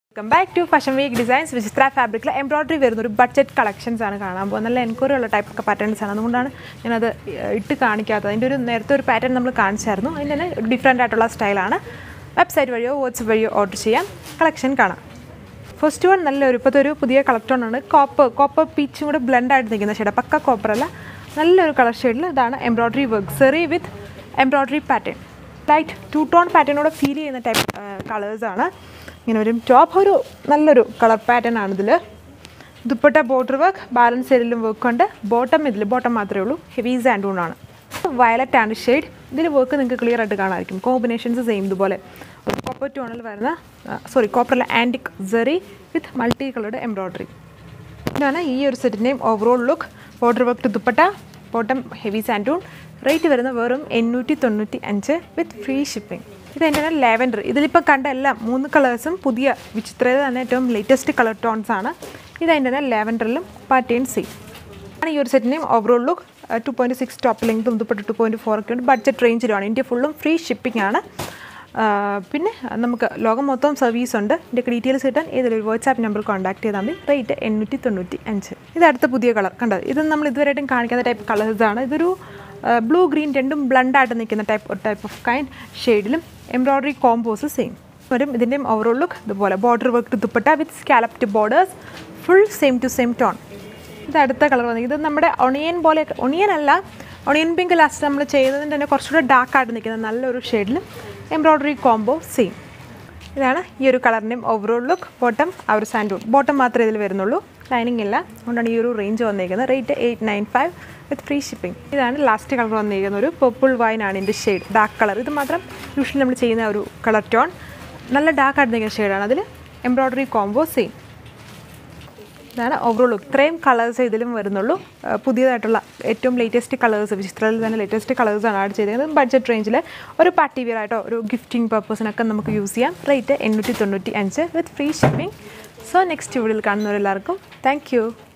welcome back to fashion week designs Vichitra ഫാബ്രിക്കിൽ embroidery വരുന്ന ഒരു ബഡ്ജറ്റ് കളക്ഷൻസ് ആണ് കാണാൻ പോകുന്നത് നല്ല എൻക്വയറി ഉള്ള ടൈപ്പ് ഒക്കെ പാറ്റേൺസ് ആണ് അതുകൊണ്ടാണ് ഞാനത് ഇട്ട് കാണിക്കാത്തത് അതിൻ്റെ ഒരു നേരത്തെ ഒരു പാറ്റേൺ നമ്മൾ കാണിച്ചായിരുന്നു അതിൻ്റെ തന്നെ ഡിഫറെൻ്റ് ആയിട്ടുള്ള സ്റ്റൈലാണ് വെബ്സൈറ്റ് വഴിയോ വാട്സപ്പ് വഴിയോ ഓർഡർ ചെയ്യാം കളക്ഷൻ കാണാം ഫസ്റ്റ് വൺ നല്ലൊരു ഇപ്പോഴത്തെ ഒരു പുതിയ കളർ ടോൺ ആണ് കോപ്പർ കോപ്പർ പീച്ചും കൂടെ ബ്ലെൻഡ് ആയിട്ട് നിൽക്കുന്ന ഷെയ്ഡ് പക്ക കോപ്പർ അല്ല നല്ലൊരു കളർ ഷെയ്ഡിൽ ഇതാണ് embroidery work saree with embroidery pattern light two tone പാറ്റേണോടെ ഫീൽ ചെയ്യുന്ന ടൈപ്പ് കളേഴ്സാണ് ഇങ്ങനെ ഒരു ടോപ്പ് ഒരു നല്ലൊരു കളർ പാറ്റേൺ ആണ് ഇതിൽ ദുപ്പട്ട ബോർഡർ വർക്ക് ബാലൻസ് ഏരിയയിലും വർക്ക് ഉണ്ട് ബോട്ടം ഇതിൽ ബോട്ടം മാത്രമേ ഉള്ളൂ ഹെവി സാൻഡൂൺ ആണ് വയലറ്റ് ആണ് ഷെയ്ഡ് ഇതിൽ വർക്ക് നിങ്ങൾക്ക് ക്ലിയർ ആയിട്ട് കാണാമായിരിക്കും കോമ്പിനേഷൻസ് സെയിം ഇതുപോലെ കോപ്പർ ടോണിൽ വരുന്ന സോറി കോപ്പറിലെ antique saree with multi coloured embroidery ഇതാണ് ഈ ഒരു സെറ്റിൻ്റെയും overall look border work to dupatta bottom heavy സാൻഡൂൺ റേറ്റ് വരുന്ന വെറും എണ്ണൂറ്റി തൊണ്ണൂറ്റി അഞ്ച് വിത്ത് ഫ്രീ ഷിപ്പിംഗ് ഇത് എൻ്റെ ലാവൻഡർ ഇതിലിപ്പോൾ കണ്ട എല്ലാം മൂന്ന് കളേഴ്സും പുതിയ വിചിത്രയിൽ തന്നെ ഏറ്റവും ലേറ്റസ്റ്റ് കളർ ടോൺസ് ആണ് ഇത് അതിൻ്റെ തന്നെ ലാവൻഡറിലും പാറ്റേൺ സി ആണ് ഈ ഒരു സെറ്റിൻ്റെയും overall look two point six top ലെങ്തും ദുപ്പട്ട ടു പോയിൻറ്റ് ഫോർ ഒക്കെ ഉണ്ട് ബഡ്ജറ്റ് റേഞ്ചിലുമാണ് ഇന്ത്യ ഫുള്ളും ഫ്രീ ഷിപ്പിംഗ് ആണ് ആ, പിന്നെ നമുക്ക് ലോകം മൊത്തം സർവീസ് ഉണ്ട് ഇതിൻ്റെ ഡീറ്റെയിൽസ് കിട്ടാൻ ഏതൊരു വാട്സാപ്പ് നമ്പർ കോൺടാക്ട് ചെയ്താൽ മതി റേറ്റ് എണ്ണൂറ്റി തൊണ്ണൂറ്റി അഞ്ച് ഇത് അടുത്ത പുതിയ കളർ കണ്ടത് ഇത് നമ്മൾ ഇതുവരെയായിട്ടും കാണിക്കുന്ന ടൈപ്പ് കളേഴ്സാണ് ഇതൊരു ബ്ലൂ ഗ്രീൻ രണ്ടും ബ്ലണ്ടായിട്ട് നിൽക്കുന്ന ടൈപ്പ് ടൈപ്പ് ഓഫ് കൈൻഡ് ഷെയ്ഡിലും എംബ്രോയ്ഡറി കോമ്പോസ് സെയിം വരും ഇതിൻ്റെയും ഓവറോൾ ലുക്ക് ഇതുപോലെ border work dupatta with scalloped borders full same to same tone ഇത് അടുത്ത കളർ വന്നത് ഇത് നമ്മുടെ ഒണിയൻ പോലെ ഒണിയൻ അല്ല ഒണിയൻ പിങ്ക് ലാസ്റ്റ് നമ്മൾ ചെയ്തതിൻ്റെ തന്നെ കുറച്ചുകൂടെ ഡാർക്ക് ആയിട്ട് നിൽക്കുന്ന നല്ലൊരു ഷെയ്ഡിലും എംബ്രോയ്ഡറി കോംബോ സെയിം ഇതാണ് ഈ ഒരു കളറിൻ്റെയും ഓവറോൾ ലുക്ക് ബോട്ടം ആ ഒരു സാൻഡൂൺ ബോട്ടം മാത്രമേ ഇതിൽ വരുന്നുള്ളൂ ലൈനിങ് ഇല്ല അതുകൊണ്ടാണ് ഈ ഒരു റേഞ്ച് വന്നിരിക്കുന്നത് rate eight nine five with free shipping ഇതാണ് ലാസ്റ്റ് കളർ വന്നിരിക്കുന്ന ഒരു പർപ്പിൾ വൈൻ ആണ് ഇതിൻ്റെ ഷെയ്ഡ് ഡാർക്ക് കളർ ഇത് മാത്രം യൂഷ്വലി നമ്മൾ ചെയ്യുന്ന ഒരു കളർ ടോൺ നല്ല ഡാർക്ക് ആയിട്ട് നിൽക്കുന്ന ഷെയ്ഡാണ് അതിൽ എംബ്രോയ്ഡറി കോംബോ സെയിം ഇതാണ് ഓവറോൾ ലുക്ക് ഇത്രയും കളേഴ്സ് ഇതിലും വരുന്നുള്ളൂ ആ, പുതിയതായിട്ടുള്ള ഏറ്റവും ലേറ്റസ്റ്റ് കളേഴ്സ് വിചിത്രയിൽ തന്നെ ലേറ്റസ്റ്റ് കളേഴ്സാണ് ആഡ് ചെയ്തിരിക്കുന്നത് ബഡ്ജറ്റ് റേഞ്ചിൽ ഒരു പാർട്ടി വിയർ ആയിട്ടോ ഒരു ഗിഫ്റ്റിംഗ് പർപ്പസിനൊക്കെ നമുക്ക് യൂസ് ചെയ്യാം റേറ്റ് എണ്ണൂറ്റി തൊണ്ണൂറ്റി അഞ്ച് with free shipping so next വീഡിയോയിൽ കാണുന്നവരെല്ലാവർക്കും താങ്ക് യു